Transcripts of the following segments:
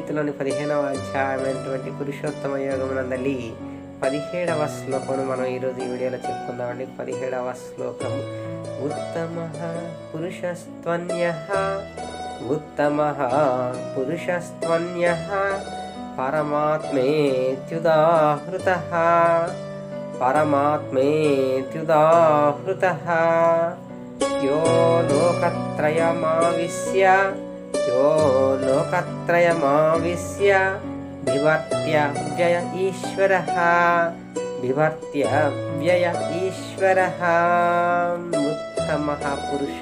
భగవద్గీతలోని పదిహేనవ అధ్యాయమైనటువంటి పురుషోత్తమ యోగమునందలి పదిహేడవ శ్లోకమును మనం ఈరోజు ఈ వీడియోలో చెప్పుకుందామండి పదిహేడవ శ్లోకము ఉత్తమ పురుషస్త్వన్య ఉత్తమ పురుషస్త్వన్య పరమాత్మేత్యుదాహృత పరమాత్మేత్యుదాహృత యో లోకత్రయమావిశ్య యో లోకత్రయమావిశ్య వివర్త్య వ్యయ ఈశ్వర వివర్త్య వ్యయ ఈశ్వర ఉత్తమ పురుష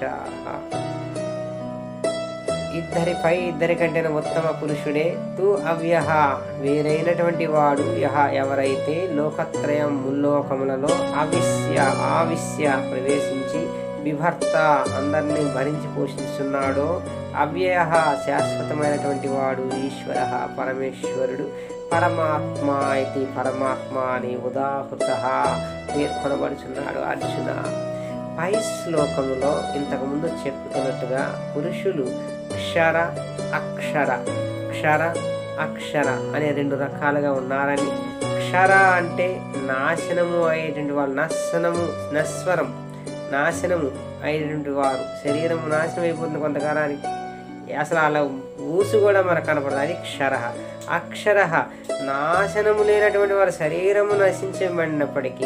ఇద్దరిపై ఇద్దరి కంటే ఉత్తమ పురుషుడే తు అవ్యహ వేరైనటువంటి వాడు యహ ఎవరైతే లోకత్రయం ముల్లోకములలో అవిశ్య ఆవిశ్య ప్రవేశించి విభర్త అందరినీ భరించి పోషిస్తున్నాడో అవ్యయ శాశ్వతమైనటువంటి వాడు ఈశ్వర పరమేశ్వరుడు పరమాత్మ ఇది పరమాత్మ అని ఉదాహృత పేర్కొనబడుచున్నాడు అర్జున పై శ్లోకములో ఇంతకుముందు చెప్పుకున్నట్టుగా పురుషులు క్షర అక్షర క్షర అక్షర అనే రెండు రకాలుగా ఉన్నారని క్షర అంటే నాశనము అయ్యేటువంటి వాళ్ళు నశనము నస్వరం నాశనము అయినటువంటి వారు శరీరము నాశనం అయిపోతుంది కొంతకాలానికి అసలు అలా ఊసు కూడా మనకు కనపడదు అది క్షర అక్షర నాశనము లేనటువంటి వారి శరీరము నశించబడినప్పటికీ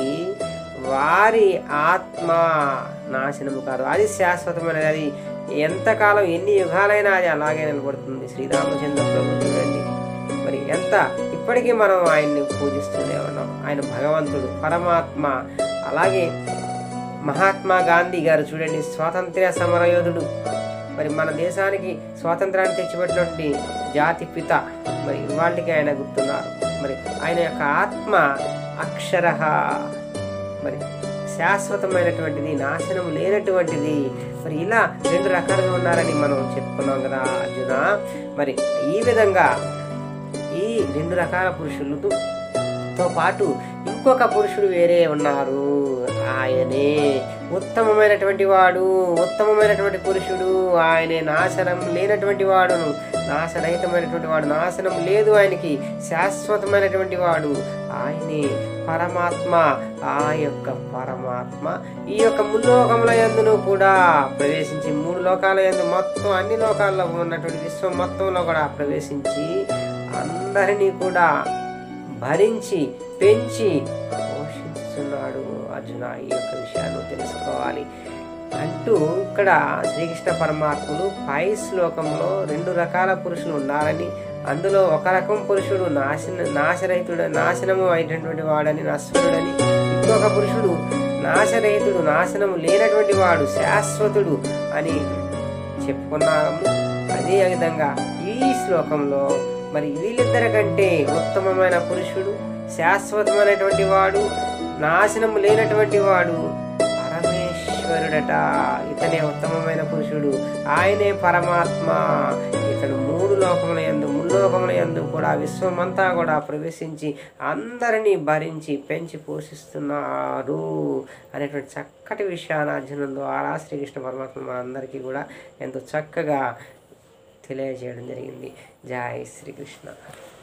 వారి ఆత్మ నాశనము కాదు అది శాశ్వతమైనది అది ఎంతకాలం ఎన్ని యుగాలైనా అది అలాగే నిలబడుతుంది శ్రీరామచంద్ర ప్రభు చూడండి మరి ఎంత ఇప్పటికీ మనం ఆయన్ని పూజిస్తూనే ఉన్నాం ఆయన భగవంతుడు పరమాత్మ అలాగే మహాత్మా గాంధీ గారు చూడండి స్వాతంత్ర్య సమరయోధుడు మరి మన దేశానికి స్వాతంత్రాన్ని తెచ్చిపెట్టినటువంటి జాతి పిత మరి వాళ్ళకి ఆయన గుర్తున్నారు మరి ఆయన యొక్క ఆత్మ అక్షర మరి శాశ్వతమైనటువంటిది నాశనం లేనటువంటిది మరి ఇలా రెండు రకాలుగా ఉన్నారని మనం చెప్పుకున్నాం కదా అర్జున మరి ఈ విధంగా ఈ రెండు రకాల పురుషులతో తో పాటు ఇంకొక పురుషుడు వేరే ఉన్నారు ఆయనే ఉత్తమమైనటువంటి వాడు ఉత్తమమైనటువంటి పురుషుడు ఆయనే నాశనం లేనటువంటి వాడును నాశరహితమైనటువంటి వాడు నాశనం లేదు ఆయనకి శాశ్వతమైనటువంటి వాడు ఆయనే పరమాత్మ ఆ యొక్క పరమాత్మ ఈ యొక్క ముల్లోకముల యందును కూడా ప్రవేశించి మూడు లోకాల యందు మొత్తం అన్ని లోకాల్లో ఉన్నటువంటి విశ్వం మొత్తంలో కూడా ప్రవేశించి అందరినీ కూడా భరించి పెంచి పోషిస్తున్నాడు అర్జున ఈ యొక్క విషయాన్ని తెలుసుకోవాలి అంటూ ఇక్కడ శ్రీకృష్ణ పరమాత్ములు పై శ్లోకంలో రెండు రకాల పురుషులు ఉన్నారని అందులో ఒక రకం పురుషుడు నాశన నాశరహితుడు నాశనము అయినటువంటి వాడని నశ్వరుడని ఇంకొక పురుషుడు నాశరహితుడు నాశనము లేనటువంటి వాడు శాశ్వతుడు అని చెప్పుకున్నాము అదే విధంగా ఈ శ్లోకంలో మరి వీళ్ళిద్దరి కంటే ఉత్తమమైన పురుషుడు శాశ్వతమైనటువంటి వాడు నాశనము లేనటువంటి వాడు పరమేశ్వరుడట ఇతనే ఉత్తమమైన పురుషుడు ఆయనే పరమాత్మ ఇతను మూడు లోకముల యందు ముల్లోకముల యందు కూడా విశ్వమంతా కూడా ప్రవేశించి అందరినీ భరించి పెంచి పోషిస్తున్నారు అనేటువంటి చక్కటి విషయాన్ని అర్జునం ద్వారా శ్రీకృష్ణ పరమాత్మ మా అందరికీ కూడా ఎంతో చక్కగా తెలియజేయడం జరిగింది జై శ్రీకృష్ణ